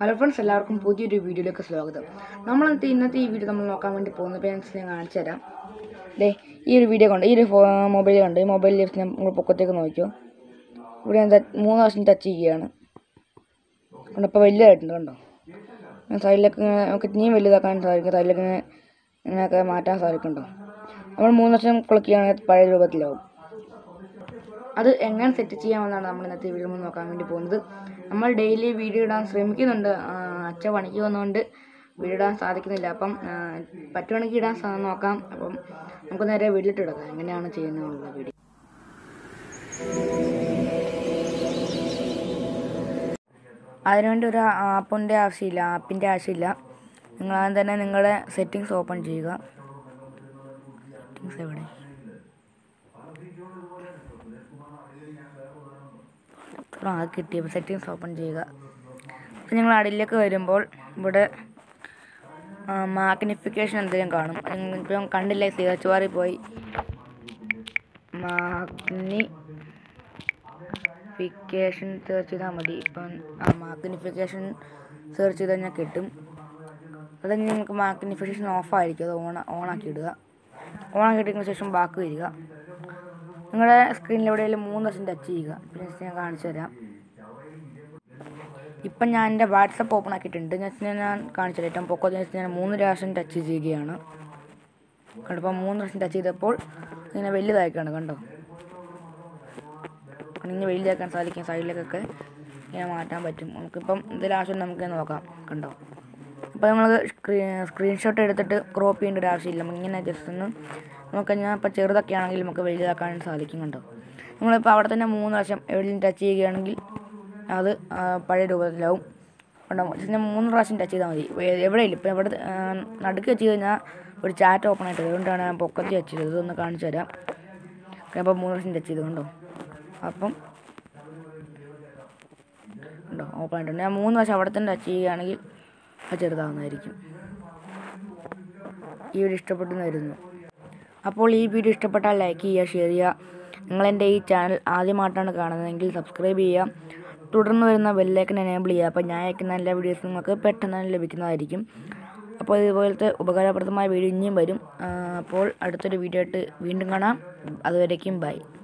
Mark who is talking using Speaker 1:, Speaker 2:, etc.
Speaker 1: hello friends എല്ലാവർക്കും പുതിയൊരു വീഡിയോയിലേക്ക് സ്വാഗതം നമ്മൾ ഇന്നത്തെ ഇന്നത്തെ ഈ വീഡിയോ നമ്മൾ നോക്കാൻ വേണ്ടി പോകുന്ന പേരൻസ് ഞാൻ കാണിച്ചു തരാം ദേ ഈ ഒരു വീഡിയോ കണ്ട് ഈ ഒരു മൊബൈൽ കണ്ട് ഈ മൊബൈൽ ഞാൻ നിങ്ങൾ പൊക്കത്തേക്ക് നോക്കിയോ ഇവിടെ ഞാൻ ത- മൂന്ന് പ്രാവശ്യം ടച്ച് ചെയ്യുകയാണ് കണ്ടോ ഇപ്പോൾ വലുതായിട്ടുണ്ട് കണ്ടോ ഞാൻ സൈഡിലേക്ക് ഇങ്ങനെ നമുക്ക് ഇനിയും വലുതാക്കാൻ സാധിക്കും സൈഡിലേക്ക് ഇങ്ങനെ ഇങ്ങനെയൊക്കെ മാറ്റാൻ സാധിക്കുന്നുണ്ടോ നമ്മൾ മൂന്ന് വർഷം കുളിക്കുകയാണെങ്കിൽ പഴയ രൂപത്തിലാവും അത് എങ്ങനെ സെറ്റ് ചെയ്യാമെന്നാണ് നമ്മൾ ഇന്നത്തെ വീഡിയോ നോക്കാൻ വേണ്ടി പോകുന്നത് നമ്മൾ ഡെയിലി വീഡിയോ ഇടാൻ ശ്രമിക്കുന്നുണ്ട് ആ, അച്ഛൻ പണിക്ക് വന്നുകൊണ്ട് വീഡിയോ ഇടാൻ സാധിക്കുന്നില്ല അപ്പം ആ, പറ്റുവാണെങ്കിൽ ഇടാൻ സാ- നോക്കാം അപ്പം നമുക്ക് നേരെ വീട്ടിലിട്ട് ഇടക്കാം എങ്ങനെയാണ് ചെയ്യുന്നതെന്നുള്ള വീഡിയോ അതിനുവേണ്ടി ഒരു ആപ്പിൻ്റെ ആവശ്യമില്ല ആപ്പിൻ്റെ ആവശ്യമില്ല നിങ്ങൾ ആദ്യം തന്നെ നിങ്ങളുടെ സെറ്റിങ്സ് ഓപ്പൺ ചെയ്യുക സെറ്റിങ്സ് എവിടെ ആ അത് കിട്ടിയപ്പോൾ സെറ്റിങ്സ് ഓപ്പൺ ചെയ്യുക അപ്പോൾ നിങ്ങൾ അടിയിലേക്ക് വരുമ്പോൾ ഇവിടെ മാഗ്നിഫിക്കേഷൻ എന്തെങ്കിലും കാണും ഇപ്പം കണ്ടില്ലേ സിഗച്ച് ബാറിൽ പോയി മാഗ്നിഫിക്കേഷൻ സെർച്ച് ചെയ്താൽ മതി ഇപ്പം ആ മാഗ്നിഫിക്കേഷൻ സെർച്ച് ചെയ്ത് കഴിഞ്ഞാൽ കിട്ടും അത് നിങ്ങൾക്ക് മാഗ്നിഫിക്കേഷൻ ഓഫ് ആയിരിക്കും അത് ഓൺ ഓണാക്കി ഇടുക ഓണാക്കി ഇട്ടതിന് ശേഷം ബാക്ക് വരിക നിങ്ങളുടെ സ്ക്രീനിൽ എവിടെയെങ്കിലും മൂന്ന് ദിവസം ടച്ച് ചെയ്യുക പിന്നെ ഞാൻ കാണിച്ചു തരാം ഇപ്പം ഞാൻ എൻ്റെ വാട്സപ്പ് ഓപ്പൺ ആക്കിയിട്ടുണ്ട് ജസ്റ്റ് ഞാൻ കാണിച്ചു തരാം ഏറ്റവും പൊക്കോ ജസ്റ്റ് ഞാൻ മൂന്ന് പ്രാവശ്യം ടച്ച് ചെയ്യുകയാണ് കണ്ടപ്പോൾ മൂന്ന് പ്രാവശ്യം ടച്ച് ചെയ്തപ്പോൾ ഇങ്ങനെ വലുതായിക്കാണ് കണ്ടോ ഇങ്ങനെ വലുതാക്കാൻ സാധിക്കും സൈഡിലേക്കൊക്കെ ഇങ്ങനെ മാറ്റാൻ പറ്റും നമുക്കിപ്പം എന്തെങ്കിലും ആവശ്യം നമുക്ക് നോക്കാം കണ്ടോ അപ്പോൾ നമ്മൾ സ്ക്രീൻ സ്ക്രീൻഷോട്ട് എടുത്തിട്ട് ക്രോപ്പ് ചെയ്യേണ്ട ഒരു ആവശ്യമില്ല ഇങ്ങനെ ജസ്റ്റ് ഒന്ന് നമുക്ക് ഞാൻ ഇപ്പോൾ ചെറുതൊക്കെ ആണെങ്കിൽ നമുക്ക് വലുതാക്കാൻ സാധിക്കും കണ്ടോ നമ്മളിപ്പോൾ അവിടെ തന്നെ മൂന്ന് പ്രാവശ്യം എവിടെയും ടച്ച് ചെയ്യുകയാണെങ്കിൽ അത് ആ, പഴയ രൂപത്തിലാവും കണ്ടോ ജസ്റ്റ് ഞാൻ മൂന്ന് പ്രാവശ്യം ടച്ച് ചെയ്താൽ മതി വേ- എവിടെയില്ല ഇപ്പോൾ എവിടെ ആ, നടുക്ക് വെച്ച് കഴിഞ്ഞാൽ ഒരു ചാറ്റ് ഓപ്പൺ ആയിട്ട് അതുകൊണ്ടാണ് ഞാൻ പൊക്കത്തി ടച്ച് ചെയ്തത് ഇതൊന്ന് കാണിച്ചു തരാം അപ്പോൾ മൂന്ന് പ്രാവശ്യം ടച്ച് ചെയ്ത് കണ്ടോ അപ്പം ഉണ്ടോ ഓപ്പൺ ആയിട്ടുണ്ട് ഞാൻ മൂന്ന് പ്രാവശ്യം അവിടെ തന്നെ ടച്ച് ചെയ്യുകയാണെങ്കിൽ അത് ചെറുതാവുന്നതായിരിക്കും ഈ വീഡിയോ ഇഷ്ടപ്പെട്ടെന്ന് വരുന്നു അപ്പോൾ ഈ വീഡിയോ ഇഷ്ടപ്പെട്ടാൽ ലൈക്ക് ചെയ്യുക ഷെയർ ചെയ്യുക നിങ്ങളെൻ്റെ ഈ ചാനൽ ആദ്യമായിട്ടാണ് കാണുന്നതെങ്കിൽ സബ്സ്ക്രൈബ് ചെയ്യുക തുടർന്ന് വരുന്ന ബെല്ലൈക്കൻ എനേബിൾ ചെയ്യുക അപ്പോൾ ഞാൻ അയക്കുന്ന എല്ലാ വീഡിയോസും നിങ്ങൾക്ക് പെട്ടെന്ന് തന്നെ ലഭിക്കുന്നതായിരിക്കും അപ്പോൾ ഇതുപോലത്തെ ഉപകാരപ്രദമായ വീഡിയോ ഇനിയും വരും ആ, അപ്പോൾ അടുത്തൊരു വീഡിയോ ആയിട്ട് വീണ്ടും കാണാം അതുവരേക്കും ബൈ